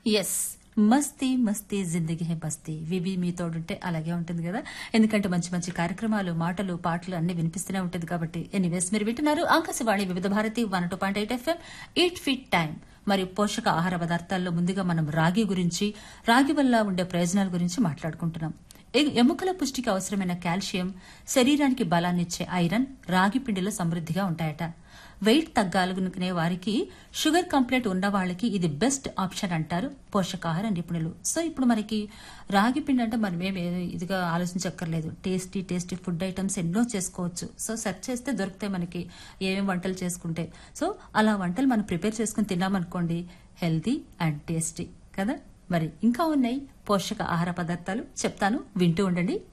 yes మస్తీ మస్తీ జిందగీ హే బస్తీ వివి మీ తోడుంటే అలాగే ఉంటుంది కదా ఎందుకంటే మంచి మంచి కార్యక్రమాలు మాటలు పాటలు అన్ని వినిపిస్తూనే ఉంటుంది కాబట్టి ఎనీవేస్ మీరు వింటున్నారు Akashvani Vividh Bharati one two point eight FM eight feet time మరియు పోషక ఆహార పదార్థాల్లో ముందుగా మనం రాగి గురించి రాగి వల్ల ఉండే ప్రయోజనాల గురించి మాట్లాడుకుంటున్నాం ఎ- ఎముకల పుష్టికి అవసరమైన కాల్షియం శరీరానికి బలాన్నిచ్చే ఐరన్ రాగి పిండిలో సమృద్ధిగా ఉంటాయట వెయిట్ తగ్గాలనుకునే వారికి షుగర్ కంప్లైంట్ ఉన్న వాళ్ళకి ఇది బెస్ట్ ఆప్షన్ అంటారు పోషకాహార నిపుణులు సో ఇప్పుడు మనకి రాగి పిండి అంటే మనం ఏమి ఇదిగా ఆలోచించక్కర్లేదు టేస్టీ టేస్టీ ఫుడ్ ఐటమ్స్ ఎన్నో చేసుకోవచ్చు సో సెర్చ్ చేస్తే దొరుకుతాయి మనకి ఏమేమి వంటలు చేసుకుంటే సో అలా వంటలు మనం ప్రిపేర్ చేసుకుని తిన్నామనుకోండి హెల్తీ అండ్ టేస్టీ కదా మరి ఇంకా ఉన్నాయి పోషక ఆహార పదార్థాలు చెప్తాను వింటూ ఉండండి